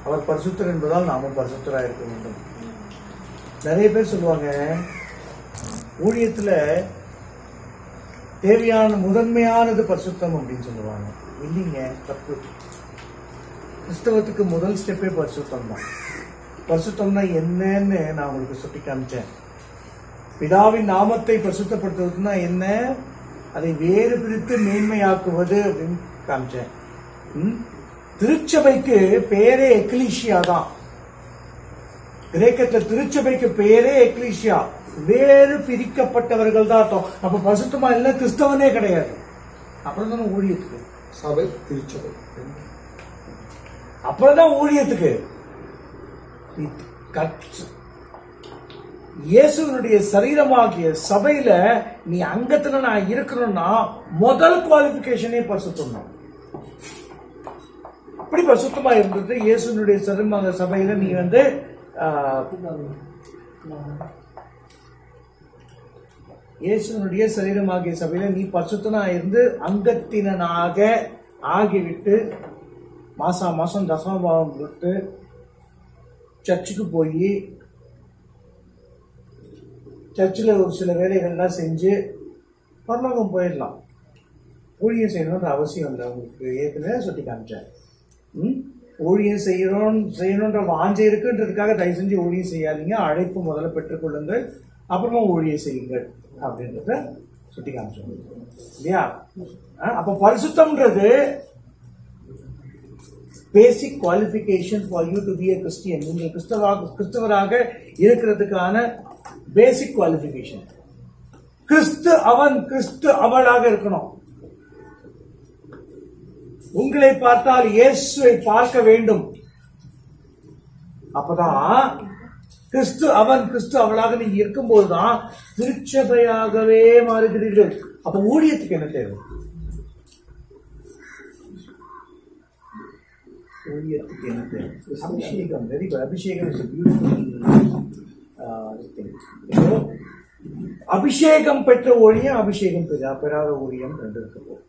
அவர் பரிசுத்தர் என்பதால் நாமும் பரிசுத்தராக இருக்க வேண்டும் நிறைய பேர் சொல்லுவாங்க ஊழியத்துல தேவையான முதன்மையானது பரிசுத்தம் அப்படின்னு சொல்லுவாங்க இல்லைங்க தப்பு கிறிஸ்தவத்துக்கு முதல் ஸ்டெப்பே பரிசுத்தம் தான் பரிசுத்தம்னா என்னன்னு நான் உங்களுக்கு சுட்டி காமிச்சேன் பிதாவின் நாமத்தை பரிசுத்தப்படுத்துவதுன்னா என்ன அதை வேறு பிரித்து மேன்மையாக்குவது அப்படின்னு காமிச்சேன் ம்? திருச்சபைக்கு பேரே எக்லீஷியா தான் கிரேக்கத்துல திருச்சபைக்கு பேரே எக்லீஷியா வேறு பிரிக்கப்பட்டவர்கள் தான் அர்த்தம் அப்ப பசுத்தமா இல்ல கிறிஸ்தவனே கிடையாது அப்புறம் தானே ஊழியத்துக்கு சபை திருச்சபை அப்புறம் தான் ஊழியத்துக்கு நீ கற்று- இயேசுவினுடைய சரீரமாகிய சபையில நீ அங்கத்துல நான் இருக்கணும்னா முதல் குவாலிபிகேஷனே பரிசுத்தம் தான் அப்படி பரிசுத்தமா இருந்தது இயேசுனுடைய சரீரமாக சபையில நீ வந்து ஆஹ், இயேசுனுடைய சரீரமாகிய சபையில நீ பரிசுத்தனா இருந்து அங்கத்தினனாக ஆகிவிட்டு மாசா மாசம் தசமபாவம் கொடுத்து சர்ச்சுக்கு போய் சர்ச்சில் ஒரு சில வேலைகள்லாம் செஞ்சு பரலோகம் போயிடலாம் ஊழியம் செய்யணுன்ற அவசியம் இல்லை உங்களுக்கு ஏற்கனவே சுட்டி காமிச்சேன் ம்? ஊழியம் செய்யணும் செய்யணுன்ற வாஞ்சை இருக்குன்றதுக்காக தயவு செஞ்சு ஊழியம் செய்யாதீங்க அழைப்பு முதல்ல பெற்றுக்கொள்ளுங்கள் அப்புறமா ஊழியம் செய்யுங்கள் அப்படின்றத சுட்டி காமிச்சோம் இல்லையா அஹ் அப்ப பரிசுத்தம்ன்றது basic qualification for you to be a Christian நீங்கள் கிறிஸ்தவாக கிறிஸ்தவராக இருக்கிறதுக்கான பேசிக் குவாலிஃபிகேஷன் கிறிஸ்து அவன் கிறிஸ்து அவளாக இருக்கணும் உங்களை பார்த்தால் இயேசுவை பார்க்க வேண்டும் அப்பதான் கிறிஸ்து அவன் கிறிஸ்து அவளாக நீங்க இருக்கும்போதுதான் திருச்சபையாகவே மாறுகிறீர்கள் அப்ப ஊழியத்துக்கு என்ன தேவை ஊழியத்துக்கு என்ன தேவை அபிஷேகம் வெரி குட் அபிஷேகம் இஸ் பியூட்டிஃபுல் அபிஷேகம் பெற்ற ஊழியம் அபிஷேகம் பெறா பெறாத ஊழியம் ரெண்டு இருக்கு போகும்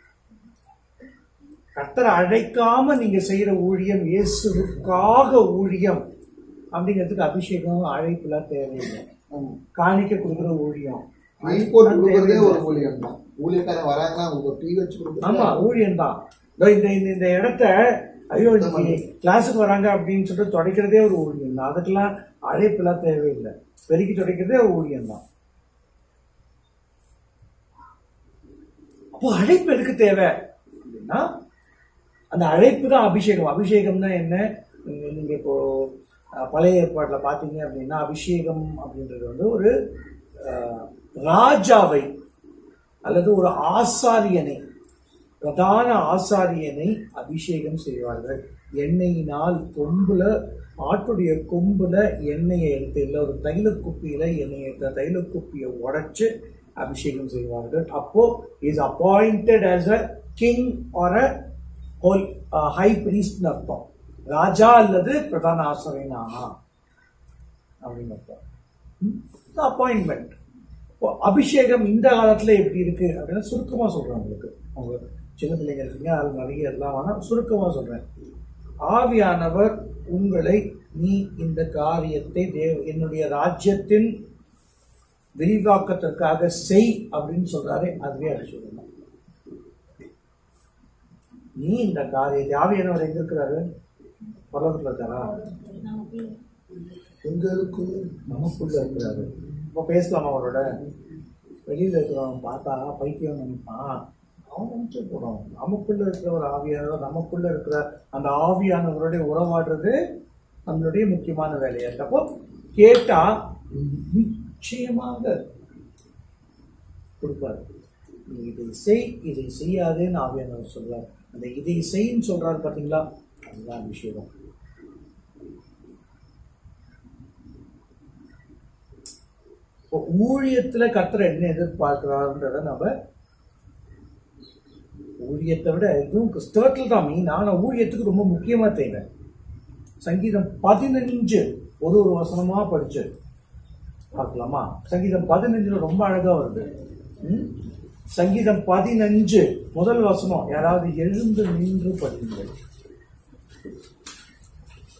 கர்த்தரை அழைக்காம நீங்க செய்யற ஊழியம் இயேசுவுக்காக ஊழியம் அப்படிங்கிறதுக்கு அபிஷேகம் அழைப்புலாம் தேவையில்லை காணிக்க கொடுக்குற ஊழியம் டீ போட்டு கொடுக்கறதே ஒரு ஊழியம் தான் ஊழியக்காரன் வராங்கன்னா உங்களுக்கு டீ வச்சு ஆமா கொடுக்குறது ஊழியம் தான் இந்த இந்த இந்த இடத்த ஐயோ இன்னைக்கு கிளாஸுக்கு வராங்க அப்படின்னு சொல்லிட்டு துடைக்கிறதே ஒரு ஊழியம் தான் அதுக்கெல்லாம் அழைப்புலாம் தேவையில்லை பெருக்கி துடைக்கிறதே ஒரு ஊழியம் தான் அப்போ அழைப்பு எதுக்கு தேவை அப்படின்னா அந்த அழைப்பு தான் அபிஷேகம் அபிஷேகம்னா என்ன நீங்க நீங்க இப்போ அஹ், பழைய ஏற்பாட்டுல பார்த்தீங்க அப்படின்னா அபிஷேகம் அப்படின்றது வந்து ஒரு அஹ், ராஜாவை அல்லது ஒரு ஆசாரியனை பிரதான ஆசாரியனை அபிஷேகம் செய்வார்கள் எண்ணெயினால் கொம்புல ஆட்டுடைய கொம்புல எண்ணெயை எடுத்து இல்லை ஒரு தைல குப்பியில எண்ணெயை எடுத்து தைல குப்பியை உடைச்சு அபிஷேகம் செய்வார்கள் அப்போ is appointed as a king or a holy high பிரீஸ்ட்னு அர்த்தம் ராஜா அல்லது பிரதான ஆசிரியன் ஆனா அப்படின்னு அர்த்தம் அப்பாயின்மெண்ட் அபிஷேகம் இந்த காலத்துல எப்படி இருக்கு அப்படின்னா சுருக்கமா சொல்றேன் உங்களுக்கு அவங்க சின்ன பிள்ளைங்க இருக்கீங்க அது நிறைய எல்லாம் வேணாம் சுருக்கமா சொல்றேன் ஆவியானவர் உங்களை நீ இந்த காரியத்தை தேவ என்னுடைய ராஜ்யத்தின் விரிவாக்கத்திற்காக செய் அப்படின்னு சொல்றாரு அதுவே அபிஷேகம் நீ இந்த காரியத்தை ஆவியானவர் எங்க இருக்கிறாரு பரலோகத்துல இருக்காரா எங்க இருக்கு நமக்குள்ள இருக்கிறாரு இப்போ பேசலாமா அவரோட வெளியில இருக்கிறவன் பார்த்தா பைத்தியம் நினைப்பான் அவன் நினைச்சு போடும் நமக்குள்ள இருக்கிற ஒரு ஆவியானவர் நமக்குள்ள இருக்கிற அந்த ஆவியானவருடைய உறவாடுறது நம்மளுடைய முக்கியமான வேலையா இருக்கு அப்போ கேட்டா நிச்சயமாக கொடுப்பாரு நீ இதை செய் இதை செய்யாதேன்னு ஆவியானவர் சொல்றார் அந்த இதை செய்ன்னு சொல்றாரு பாத்தீங்களா அதுதான் விஷயம் இப்போ ஊழியத்துல கர்த்தர் என்ன எதிர்பார்க்கிறாருன்றத நம்ம ஊழியத்தை விட இதுவும் கிறிஸ்தவத்தில் தான் மீன் ஆனால் ஊழியத்துக்கு ரொம்ப முக்கியமா தேவை சங்கீதம் பதினஞ்சு ஒரு ஒரு வசனமா படிச்சு பார்க்கலாமா சங்கீதம் பதினஞ்சுல ரொம்ப அழகா வருது ம்? சங்கீதம் பதினஞ்சு முதல் வசனம் யாராவது எழுந்து நின்று படிங்கள்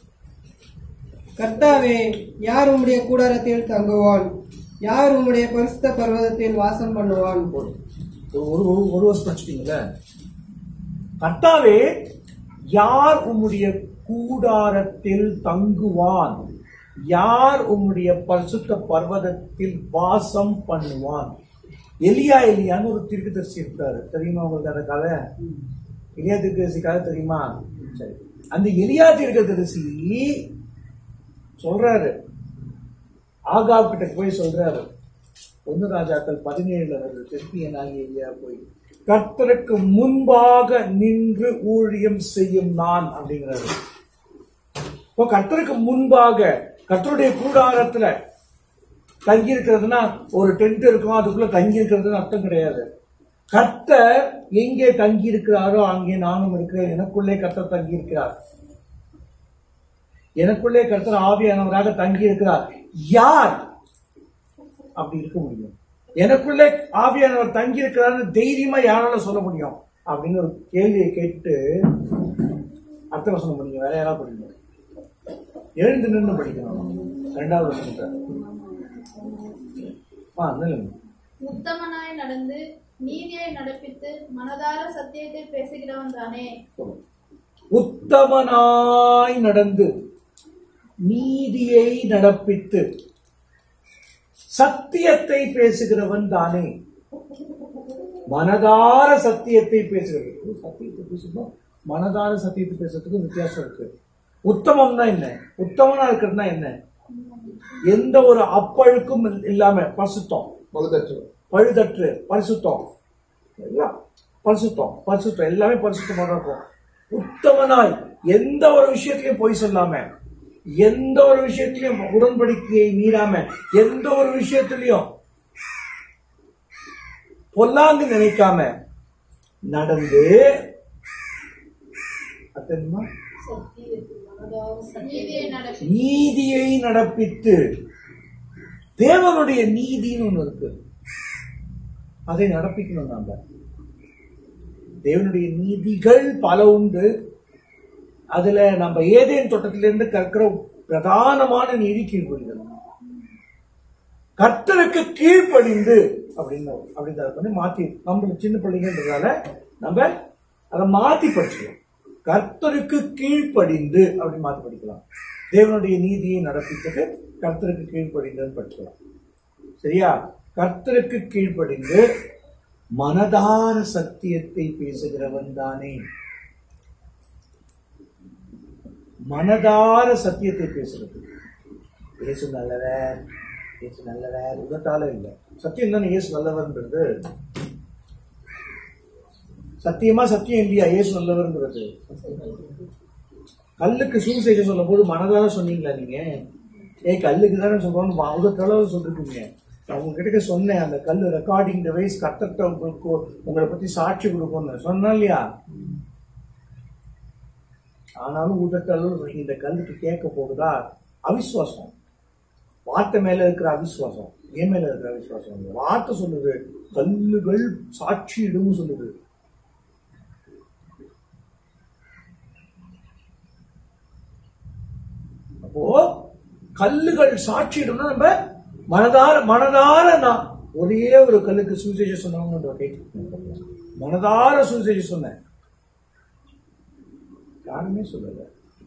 கர்த்தாவே யார் உம்முடைய கூடாரத்தில் தங்குவான் யார் உம்முடைய பரிசுத்த பர்வதத்தில் வாசம் பண்ணுவான் ஒரு ஒரு ஒரு- ஒரு வருஷம் படிச்சுட்டீங்களே கர்த்தாவே யார் உம்முடைய கூடாரத்தில் தங்குவான் யார் உம்முடைய பரிசுத்த பர்வதத்தில் வாசம் பண்ணுவான் எலியா எலியான்னு ஒரு தீர்க்கதரிசி இருக்காரு தெரியுமா உங்களுக்கு அந்த கதை எலியா தீர்க்கதரிசி கதை தெரியுமா சரி அந்த எலியா தீர்க்கதரிசி சொல்றாரு ஆகாப் கிட்ட போய் சொல்றாரு ஒன்னு ராஜாக்கள் பதினேழுல வருது தெற்கியனாகி எலியா போய் கர்த்தருக்கு முன்பாக நின்று ஊழியம் செய்யும் நான் அப்படிங்கிறாரு இப்போ கர்த்தருக்கு முன்பாக கர்த்தருடைய கூடாரத்துல தங்கி இருக்கிறதுனா ஒரு டென்ட் இருக்கும் அதுக்குள்ள தங்கி இருக்கிறதுன்னு அர்த்தம் கிடையாது கர்த்தர் எங்கே தங்கி இருக்கிறாரோ அங்கே நானும் இருக்கிறேன் எனக்குள்ளே கர்த்தர் தங்கி இருக்கிறார் எனக்குள்ளே கர்த்தர் ஆவியானவராக தங்கி இருக்கிறார் யார் அப்படி இருக்க முடியும் எனக்குள்ளே ஆவியானவர் தங்கி இருக்கிறார்னு தைரியமா யாரால சொல்ல முடியும் அப்படின்னு ஒரு கேள்வியை கேட்டு அர்த்த வசனம் படிங்க வேற யாராவது படிக்கணும் எழுந்து நின்று படிக்கணும் ரெண்டாவது வசனத்தை ஆ நில்லுங்க உத்தமனாய் நடந்து நீதியை நடப்பித்து மனதார சத்தியத்தை பேசுகிறவன் தானே உத்தமனாய் நடந்து நீதியை நடப்பித்து சத்தியத்தை பேசுகிறவன் தானே மனதார சத்தியத்தை பேசுகிறது ஓ, சத்தியத்தை பேசணும் மனதார சத்தியத்தை பேசுறதுக்கு வித்தியாசம் இருக்கு உத்தமம்னா என்ன உத்தமனா இருக்கிறதுனா என்ன எந்த ஒரு அப்பழுக்கும் இல்லாம பசுத்தம் பழுதற்று பழுதற்று பரிசுத்தம் எல்லாம் பரிசுத்தம் பரிசுத்தம் எல்லாமே பரிசுத்தமாக இருக்கும் உத்தமனாய் எந்த ஒரு விஷயத்திலையும் பொய் சொல்லாம எந்த ஒரு விஷயத்திலையும் உடன்படிக்கையை மீறாம எந்த ஒரு விஷயத்திலையும் பொல்லாங்கு நினைக்காம நடந்து அது தெரியுமா? நீதியை நடப்பி நீதியை நடப்பித்து தேவனுடைய நீதின்னு ஒண்ணு இருக்கு அதை நடப்பிக்கணும் நாம தேவனுடைய நீதிகள் பல உண்டு அதுல நம்ம ஏதேன் தோட்டத்திலிருந்து கற்கிற பிரதானமான நீதி கீழ்ப்படிதல் கர்த்தருக்கு கீழ்ப்படிந்து அப்படின்னு அப்படின்னு அதை பண்ணி மாத்தி நம்ம சின்ன பிள்ளைங்கன்றதால நம்ம அதை மாத்தி படிச்சுக்கலாம் கர்த்தருக்கு கீழ்ப்படிந்து அப்படின்னு மாத்தி படிக்கலாம் தேவனுடைய நீதியை நடப்பித்தது கர்த்தருக்கு கீழ்ப்படிந்துன்னு படிச்சுக்கலாம் சரியா கர்த்தருக்கு கீழ்ப்படிந்து மனதார சத்தியத்தை பேசுகிறவன் தானே மனதார சத்தியத்தை பேசுறது இயேசு நல்லவர் இயேசு நல்லவர் உதட்டால இல்லை சத்தியம் தானே இயேசு நல்லவர்ன்றது சத்தியமா சத்தியம் இல்லையா இயேசு நல்லவர்ங்கிறது கல்லுக்கு சூழ் செய்ய சொல்லும் போது மனதார சொன்னீங்களா நீங்க ஏய் கல்லுக்கு தானே சொல்றோம் உதட்டளவு சொல்லிருக்கீங்க நான் உங்ககிட்ட சொன்னேன் அந்த கல் ரெக்கார்டிங் டிவைஸ் கத்தட்ட உங்களுக்கு உங்களை பத்தி சாட்சி கொடுக்கும்னு சொன்னேன் இல்லையா ஆனாலும் உதட்டளவு இந்த கல்லுக்கு கேட்க போகுதா அவிசுவாசம் வார்த்தை மேல இருக்கிற அவிசுவாசம் என் மேல இருக்கிற அவிசுவாசம் இல்ல. வார்த்தை சொல்லுது கல்லுகள் சாட்சியிடும் சொல்லுது அப்போ கல்லுகள் சாட்சியிடும்னா நம்ம மனதார மனதார நான் ஒரே ஒரு கல்லுக்கு சுவிசேஷ சொன்னவங்க கேட்டு மனதார சுவிசேஷ சொன்னேன் யாருமே சொல்லல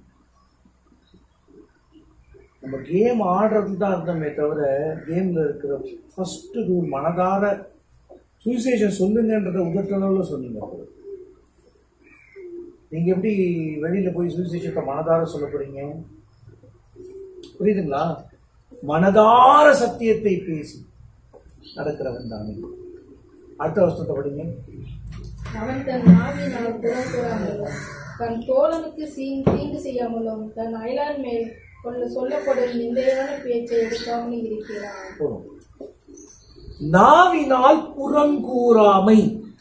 நம்ம கேம் ஆடுறது தான் இருந்தோமே தவிர கேம்ல இருக்கிற ஃபர்ஸ்ட் ரூல் மனதார சுவிசேஷம் சொல்லுங்கன்றத உதட்டளவுல சொல்லுங்க நீங்க எப்படி வெளியில போய் சுவிசேஷத்தை மனதார சொல்ல போறீங்க புரியுதுங்களா மனதார சத்தியத்தை பேசி நடக்கிறவன் தானே அடுத்த வருஷத்தை படிங்க அவன் தன் நாவினால் புறம் கூறாமலும் தன் தோழனுக்கு சீ- தீங்கு செய்யாமலும் தன் அயலான் மேல் கொள்ள சொல்லப்படும் நிந்தையான பேச்சை எடுக்காமல் இருக்கிறான் போதும் நாவினால் புறங்கூறாமை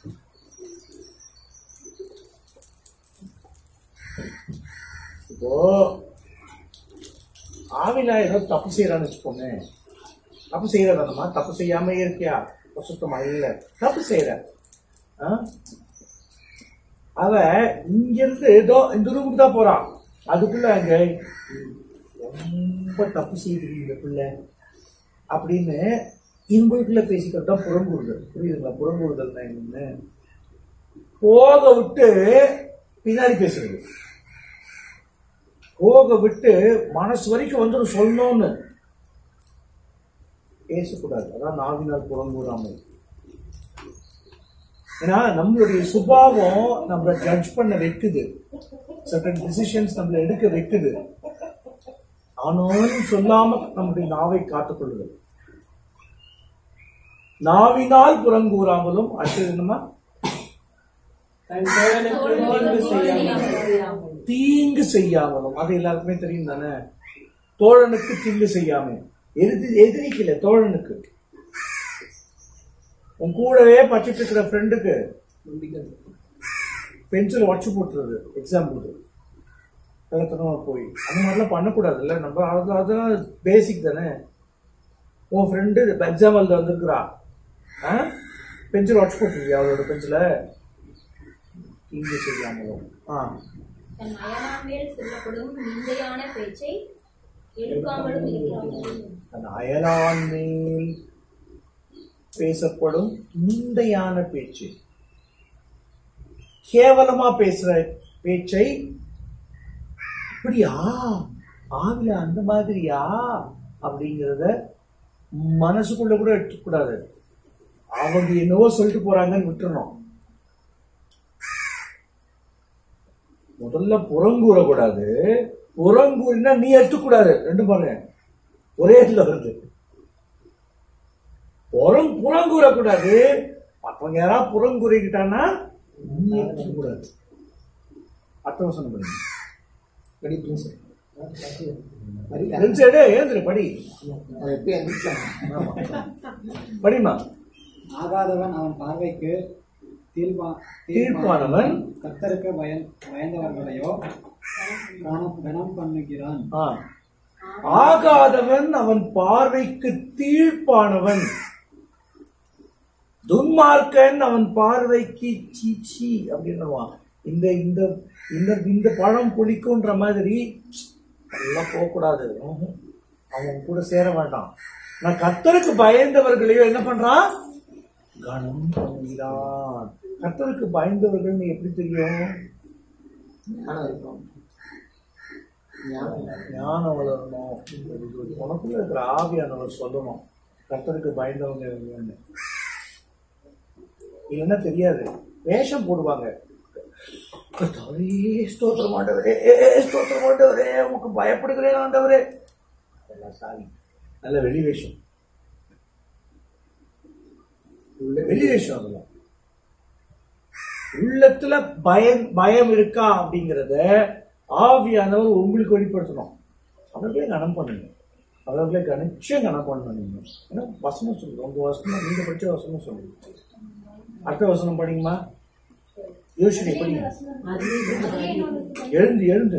இப்போ ஆவினா ஏதோ தப்பு செய்யறான்னு வச்சுக்கோங்க தப்பு செய்யறதானமா தப்பு செய்யாம இருக்கியா சுத்தமா இல்ல தப்பு செய்யற ஆ? அவ இங்கிருந்து ஏதோ இந்த ரூமுக்கு தான் போறான் அதுக்குள்ள அங்க ரொம்ப தப்பு செய்யுது இந்த பிள்ளை அப்படின்னு இவங்களுக்குள்ள பேசிக்கிறது தான் புறங்கூறுதல் புரியுதுங்களா புறங்கூறுதல் தான் என்னன்னு போக விட்டு பின்னாடி பேசுறது போக விட்டு மனசு வரைக்கும் வந்து சொல்லணும்னு பேசக்கூடாது அதான் நாவினால் புறங்கூறாமல் ஏன்னா நம்மளுடைய சுபாவம் நம்மளை ஜட்ஜ் பண்ண வைக்குது சர்டன் டிசிஷன்ஸ் நம்மளை எடுக்க வைக்குது ஆனாலும் சொல்லாம நம்முடைய நாவை காத்துக்கொள்ளுது நாவினால் புறங்கூறாமலும் அடுத்தது என்னமா தன் தோழனுக்கு தீங்கு செய்யாமல் தீங்கு செய்யாமலும் அது எல்லாருக்குமே தெரியும் தானே தோழனுக்கு தீங்கு செய்யாம எதிரி எதிரிக்கல தோழனுக்கு உன் கூடவே படிச்சுட்டு இருக்கிற ஃப்ரெண்டுக்கு பென்சில் உடச்சு போட்டுறது எக்ஸாம்பிளுக்கு கள்ளத்தனமா போய் அந்த மாதிரிலாம் பண்ணக்கூடாதுல்ல நம்ம அது அதெல்லாம் பேசிக் தானே உன் ஃப்ரெண்டு எக்ஸாம் எழுத வந்திருக்கிறா ஆ பென்சில் உடச்சு போட்டுருவியா அவளோட பென்சிலை தீங்கு செய்யாமலும் ஆ தன் அயலான் மேல் சொல்லப்படும் நிந்தையான பேச்சை எடுக்காமலும் இருக்கிறார்கள் அந்த அயலான் மேல் பேசப்படும் நிந்தையான பேச்சு கேவலமா பேசுற பேச்சை இப்படியா ஆவில அந்த மாதிரியா அப்படிங்கிறத மனசுக்குள்ள கூட எடுத்துக்கூடாது அவங்க என்னவோ சொல்லிட்டு போறாங்கன்னு விட்டுறணும் முதல்ல புறங்கூறக்கூடாது புறங்கூறினா நீ எடுத்துக்கூடாது ரெண்டு பாருங்க ஒரே இதுல வருது புறம் புறங்கூறக்கூடாது மற்றவங்க யாராவது புறங்கூறிக்கிட்டான்னா நீ எடுத்துக்கூடாது அர்த்தவசனம் பண்ணுங்க படி பிரின்ஸ் படி ரெண்டு சைடு ஏந்திரு படி அவன் எப்படி எந்திரிச்சான் ஆமா. படிமா ஆகாதவன் அவன் பார்வைக்கு தீர்ப்பா- தீர்ப்பானவன் கர்த்தருக்கு பயன் பயந்தவர்களையோ கனம் கனம் பண்ணுகிறான் ஆ. ஆகாதவன் அவன் பார்வைக்கு தீர்ப்பானவன் துன்மார்க்கன் அவன் பார்வைக்கு சீச்சி அப்படின்னுவான் இந்த இந்த இந்த இந்த பழம் புளிக்குன்ற மாதிரி அதெல்லாம் போகக்கூடாது ம்ஹும். அவன் கூட சேர வேண்டாம் நான் கர்த்தருக்கு பயந்தவர்களையும் என்ன பண்றான் கனம் பண்ணுகிறான் கர்த்தருக்கு பயந்தவர்கள் எப்படி தெரியும் ஞானம் இருக்கும் ஞானம் இல்லை. ஞானம் வளரணும் உனக்குள்ள இருக்கிற ஆவியானவர் சொல்லணும் கர்த்தருக்கு பயந்தவங்க இவங்கன்னு இல்லைன்னா தெரியாது வேஷம் போடுவாங்க கர்த்தாவே ஸ்தோத்திரம் ஆண்டவரே ஸ்தோத்திரம் ஆண்டவரே உனக்கு பயப்படுகிறேன் ஆண்டவரே அதெல்லாம் சாரி நல்ல வெளி வேஷம் வெளி வேஷம் அதெல்லாம் உள்ளத்துல பயம் பயம் இருக்கா அப்படிங்கிறத ஆவியானவர் உங்களுக்கு வெளிப்படுத்தணும் அவர்களே கனம் பண்ணுங்க அவர்களே கணிச்சம் கனம் பண்ணணும் நீங்க ஏன்னா வசனம் சொல்லுங்க உங்க வசனம் நீங்க படிச்ச வசனம் சொல்லுங்க அடுத்த வசனம் படிங்கம்மா யோசனை படிங்க எழுந்து எழுந்து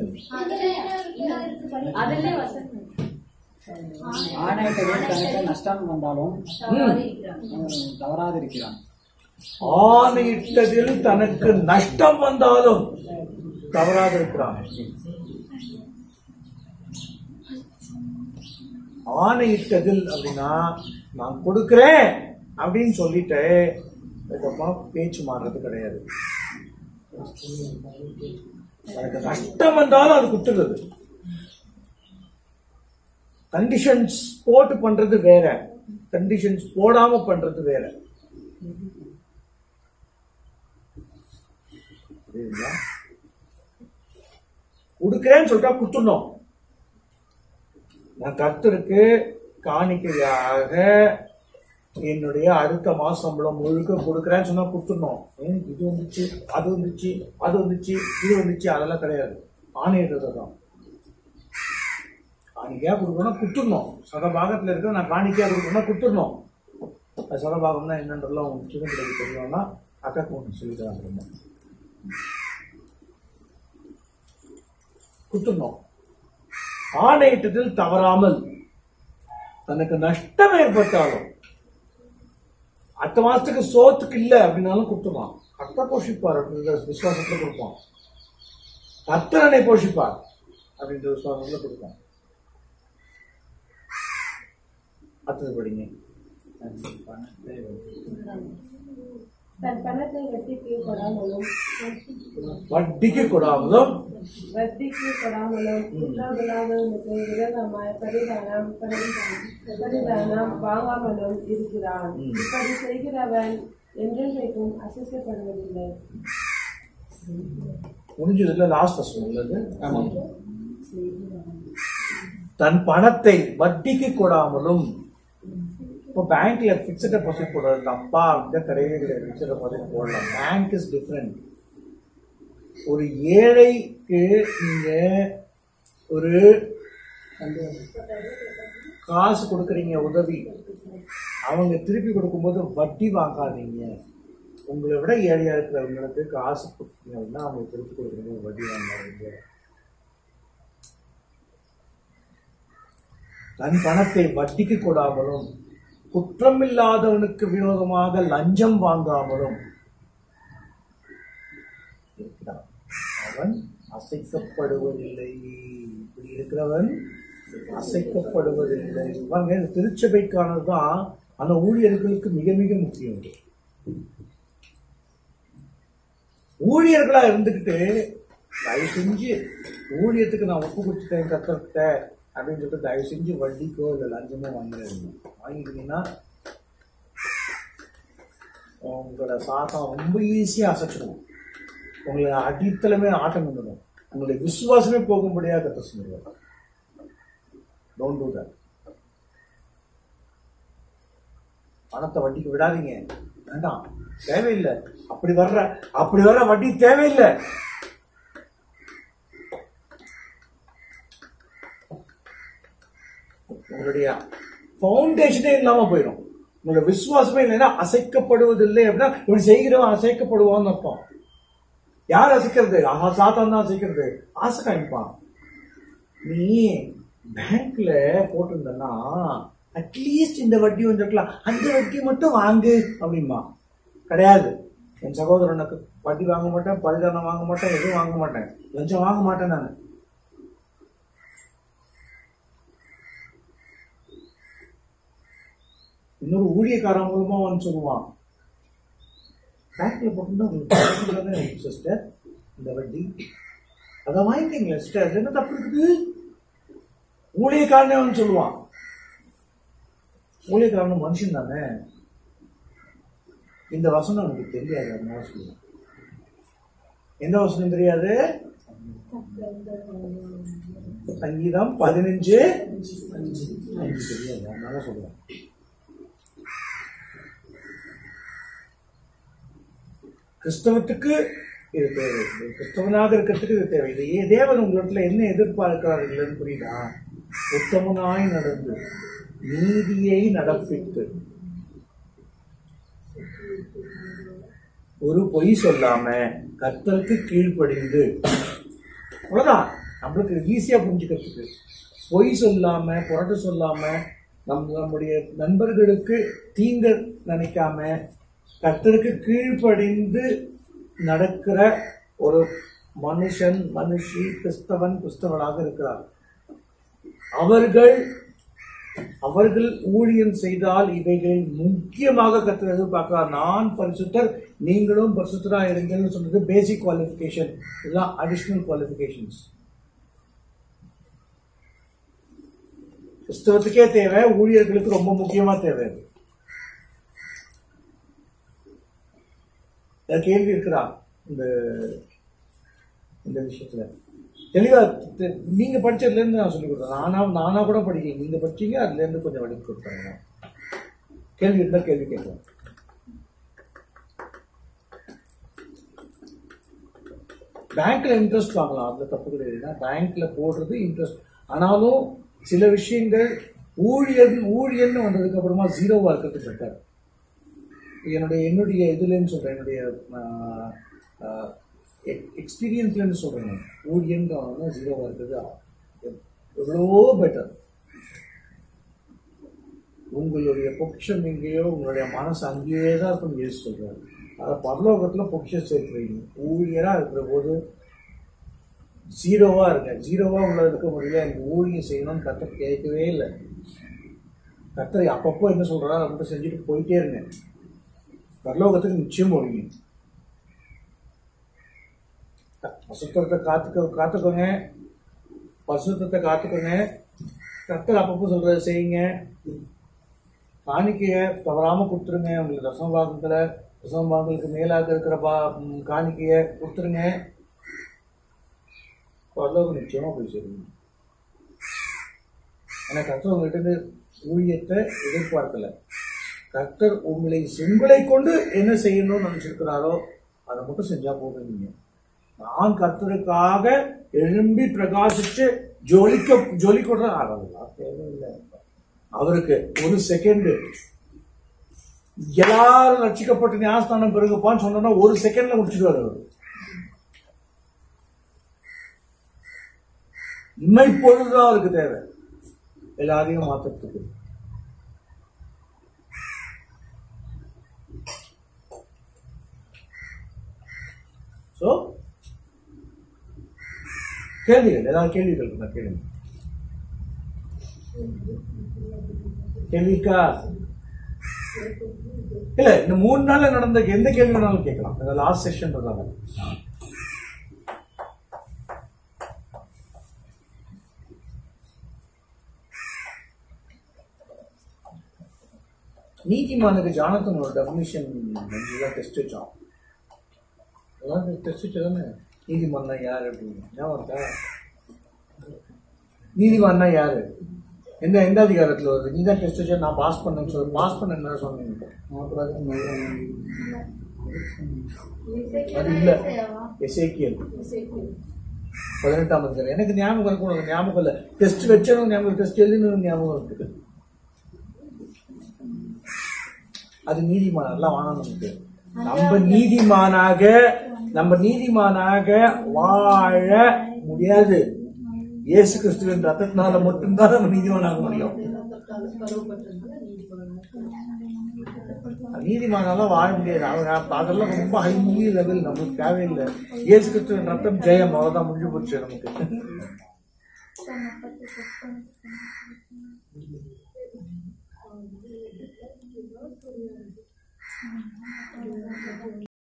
அதிலே வசனம் ஆணையிட்டவன் தனக்கு நஷ்டம் வந்தாலும் தவறாதிருக்கிறான். அவன் தவறாதிருக்கிறான் ஆணையிட்டதில் தனக்கு நஷ்டம் வந்தாலும் தவறாக இருக்கிறான் ஆணையிட்டதில் அப்படின்னா நான் கொடுக்கிறேன் அப்படின்னு சொல்லிட்டு அதுக்கப்புறம் பேச்சு மாறுறது கிடையாது எனக்கு நஷ்டம் வந்தாலும் அது குத்துறது கண்டிஷன்ஸ் போட்டு பண்றது வேற கண்டிஷன்ஸ் போடாம பண்றது வேற புரியுதுங்களா கொடுக்கிறேன்னு சொல்லிட்டா குத்துணும் நான் கர்த்தருக்கு காணிக்கையாக என்னுடைய அடுத்த மாசம் சம்பளம் முழுக்க கொடுக்குறேன்னு சொன்னா கொடுத்துடணும் ஏன் இது வந்துச்சு அது வந்துச்சு அது வந்துச்சு இது வந்துச்சு அதெல்லாம் கிடையாது ஆணையிடுறது தான் காணிக்கையா கொடுக்கணும் கொடுத்துடணும் சதபாகத்துல இருக்க நான் காணிக்கையா கொடுக்கணும்னா கொடுத்துடணும் அது சதபாகம்னா என்னன்றதுலாம் உங்களுக்கு சின்ன பிள்ளைக்கு தெரியும்னா அக்காக்கு ஒன்று சொல்லிக்கிறாங்க குத்துணும் ஆணையிட்டதில் தவறாமல் தனக்கு நஷ்டம் ஏற்பட்டாலும் அடுத்த மாசத்துக்கு சோத்துக்கு இல்ல அப்படின்னாலும் கொடுத்துருவான் கர்த்தா போஷிப்பார் அப்படின்ற விசுவாசத்துல கொடுப்பான் கர்த்தரனை போஷிப்பார் அப்படின்ற விசுவாசத்துல கொடுப்பான் அடுத்தது படிங்க தன் பணத்தை வட்டிக்கு கொடாமலும் வட்டிக்கு கொடாமலும் வட்டிக்கு கொடாமலும் குற்றமில்லாதவனுக்கு விரோதமாய் பரிதானம் பரிதானம் வாங்காமலும் இருக்கிறான் இப்படி செய்கிறவன் என்றென்றைக்கும் அசைக்கப்படுவதில்லை முடிஞ்சதுல லாஸ்ட் உள்ளது ஆமா தன் பணத்தை வட்டிக்கு கொடாமலும் இப்போ பேங்க்ல பிக்சட் டெபாசிட் போடுறது அப்பா அப்படின்ற கிடையவே கிடையாது பிக்சட் டெபாசிட் போடலாம் பேங்க் இஸ் டிஃப்ரெண்ட் ஒரு ஏழைக்கு நீங்க ஒரு காசு கொடுக்குறீங்க உதவி அவங்க திருப்பி கொடுக்கும்போது வட்டி வாங்காதீங்க உங்களை விட ஏழையா இருக்கிறவங்களுக்கு காசு கொடுத்தீங்க அப்படின்னா அவங்க திருப்பி கொடுக்குறீங்க வட்டி வாங்காதீங்க தன் பணத்தை வட்டிக்கு கொடாமலும் குற்றமில்லாதவனுக்கு விரோதமாக லஞ்சம் வாங்காமலும் இருக்கிறான் அவன் அசைக்கப்படுவதில்லை இப்படி இருக்கிறவன் அசைக்கப்படுவதில்லை பாருங்க இந்த திருச்சபைக்கானதுதான் அந்த ஊழியர்களுக்கு மிக மிக முக்கியம் ஊழியர்களா இருந்துக்கிட்டு தயவு செஞ்சு ஊழியத்துக்கு நான் ஒப்பு கொடுத்துட்டேன் கத்துக்கிட்ட அப்படின்னு சொல்லிட்டு தயவு செஞ்சு வட்டிக்கோ இல்லை லஞ்சமோ வாங்கிடுங்க வாங்கிட்டீங்கன்னா உங்களோட சாத்தம் ரொம்ப ஈஸியாக அசைச்சிடும் உங்களை அடித்தளமே ஆட்டம் வந்துடும் உங்களுடைய விசுவாசமே போகும்படியாக கத்த சொல்லுவார் டோன்ட் டூ தட் பணத்தை வட்டிக்கு விடாதீங்க வேண்டாம் தேவையில்லை அப்படி வர்ற அப்படி வர்ற வட்டி தேவையில்லை உங்களுடைய ஃபவுண்டேஷனே இல்லாம போயிடும் உங்களோட விசுவாசமே இல்லைன்னா அசைக்கப்படுவதில்லை அப்படின்னா இப்படி செய்கிறவன் அசைக்கப்படுவான்னு அர்த்தம் யார் அசைக்கிறது ஆஹா சாத்தான் தான் அசைக்கிறது ஆசை காமிப்பான் நீ பேங்க்ல போட்டிருந்தன்னா அட்லீஸ்ட் இந்த வட்டி வந்துருக்கலாம் அந்த வட்டி மட்டும் வாங்கு அப்படின்பா கிடையாது என் சகோதரனுக்கு வட்டி வாங்க மாட்டேன் பரிதானம் வாங்க மாட்டேன் எதுவும் வாங்க மாட்டேன் லஞ்சம் வாங்க மாட்டேன் நான் இன்னொரு ஊழியக்காரன் மூலமா வந்து சொல்லுவான் பேங்க்ல போட்டுருந்தா சிஸ்டர் இந்த வட்டி அதை வாங்கிட்டீங்களா சிஸ்டர் என்ன தப்பு இருக்குது ஊழியக்காரனே வந்து சொல்லுவான் ஊழியக்காரன் மனுஷன் தானே இந்த வசனம் எனக்கு தெரியாது அதனால சொல்லுவேன் எந்த வசனம் தெரியாது சங்கீதம் பதினஞ்சு அஞ்சு தெரியாது அதனால சொல்லுவேன் கிறிஸ்தவத்துக்கு இது தேவை இது கிறிஸ்தவனாக இருக்கிறதுக்கு இது தேவை இது ஏ- தேவன் உங்களிடத்துல என்ன எதிர்பார்க்கிறார்கள் புரியுதா உத்தமனாய் நடந்து நீதியை நடப்பித்து ஒரு பொய் சொல்லாம கர்த்தருக்கு கீழ்ப்படிந்து அவ்வளவுதான் நம்மளுக்கு ஈஸியா புரிஞ்சுக்கிறதுக்கு பொய் சொல்லாம புரட்டு சொல்லாம நம் நம்முடைய நண்பர்களுக்கு தீங்க நினைக்காம கர்த்தருக்கு கீழ்ப்படிந்து நடக்கிற ஒரு மனுஷன் மனுஷி கிறிஸ்தவன் கிறிஸ்தவனாக இருக்கிறார் அவர்கள் அவர்கள் ஊழியம் செய்தால் இவைகள் முக்கியமாக கர்த்தர் எதிர்பார்க்கிறார் நான் பரிசுத்தர் நீங்களும் பரிசுத்தரா இருங்கன்னு சொன்னது பேசிக் குவாலிஃபிகேஷன் இதெல்லாம் அடிஷ்னல் குவாலிஃபிகேஷன்ஸ் கிறிஸ்தவத்துக்கே தேவை ஊழியர்களுக்கு ரொம்ப முக்கியமா தேவை அது. ஏதாவது கேள்வி இருக்கிறா இந்த இந்த விஷயத்துல தெளிவா தெ- நீங்க படிச்சதுல இருந்து நான் சொல்லி கொடுத்தேன் நானா நானா கூட படிக்கல நீங்க படிச்சீங்க அதுல இருந்து கொஞ்சம் வழி கொடுத்தாங்க கேள்வி இருந்தா கேள்வி கேட்கலாம் பேங்க்ல இன்ட்ரெஸ்ட் வாங்கலாம் அதுல தப்பு கிடையாது பேங்க்ல போடுறது இன்ட்ரெஸ்ட் ஆனாலும் சில விஷயங்கள் ஊழியர் ஊழியர்னு வந்ததுக்கு அப்புறமா ஜீரோவா இருக்கிறது பெட்டர் என்னுடைய என்னுடைய இதுலன்னு சொல்றேன் என்னுடைய எக்ஸ்பீரியன்ஸ்லன்னு சொல்றேன் ஊழியன்றவங்க ஜீரோவா இருக்கிறது எவ்வளோ பெட்டர் உங்களுடைய பொக்கிஷம் எங்கேயோ உங்களுடைய மனசு அங்கேயே தான் இருக்கும் இயேசு சொல்றாரு அதை பரலோகத்துல பொக்கிஷம் சேர்க்கிறீங்க ஊழியரா இருக்கிற போது ஜீரோவா இருங்க ஜீரோவா உங்களை இருக்க முடியல எனக்கு ஊழியம் செய்யணும்னு கத்த கேட்கவே இல்லை கர்த்தரை அப்பப்போ என்ன சொல்றாரோ அதை மட்டும் செஞ்சுட்டு போயிட்டே இருங்க பரலோகத்துக்கு நிச்சயம் போவீங்க பசுத்தத்தை காத்துக்க காத்துக்கோங்க பசுத்தத்தை காத்துக்கோங்க கர்த்தர் அப்பப்போ சொல்றதை செய்யுங்க காணிக்கைய தவறாம கொடுத்துருங்க உங்களுக்கு தசமபாகத்துல தசமபாகங்களுக்கு மேலாக இருக்கிற பா ம், காணிக்கைய கொடுத்துருங்க பரலோகம் நிச்சயமா போய் சேருங்க ஏன்னா கர்த்தர் உங்ககிட்ட இருந்து ஊழியத்தை எதிர்பார்க்கல கர்த்தர் உங்களை உங்களை கொண்டு என்ன செய்யணும்னு நினைச்சிருக்கிறாரோ அதை மட்டும் செஞ்சா போதும் நீங்க நான் கர்த்தருக்காக எழும்பி பிரகாசிச்சு ஜொலிக்க ஜொலிக்கொடுற அதெல்லாம் தேவையில்லை அவருக்கு ஒரு செகண்ட் எல்லாரும் ரட்சிக்கப்பட்டு ஞானஸ்தானம் பெருகப்பான்னு சொன்னோம்னா ஒரு செகண்ட்ல முடிச்சிடுவார் அவர் இம்மை பொழுதுதான் அவருக்கு தேவை எல்லாரையும் மாத்துறதுக்கு சோ கேள்விகள் ஏதாவது கேள்விகள் இருக்கா கேளுங்க கேள்விக்கா இல்ல இந்த மூணு நாள்ல நடந்த எந்த கேள்வி வேணாலும் கேட்கலாம் இந்த லாஸ்ட் செஷன்றதால நீதிமானுக்கு ஜானத்தனோட டெஃபினிஷன் எல்லாம் டெஸ்ட் வச்சோம் எல்லாம் டெஸ்ட் வச்சதானே நீதிமான்னா யாரு அப்படின்னு ஞாபகம் இருக்கா நீதிமான்னா யாரு எந்த எந்த அதிகாரத்துல வருது நீ தான் டெஸ்ட் வச்சா நான் பாஸ் பண்ணேன்னு சொல்லு பாஸ் பண்ண என்ன சொன்னீங்க அது இல்ல எசேக்கியல் பதினெட்டாம் அதிகாரம் எனக்கு ஞாபகம் இருக்கு உனக்கு ஞாபகம் இல்ல டெஸ்ட் வச்சனும் ஞாபகம் டெஸ்ட் எழுதினு ஞாபகம் இருக்கு அது நீதிமான் எல்லாம் வாழணும் நமக்கு நம்ம நீதிமானாக நம்ம நீதிமானாக வாழ முடியாது இயேசு கிறிஸ்துவின் ரத்தத்தினால மட்டும்தான் நம்ம நீதிமானாக முடியும் நீதிமானால வாழ முடியாது அவங்க அதெல்லாம் ரொம்ப ஹை லெவல் நமக்கு தேவையில்லை இயேசு கிறிஸ்துவின் ரத்தம் ஜெயம் அவ்வளவுதான் முடிஞ்சு போச்சு நமக்கு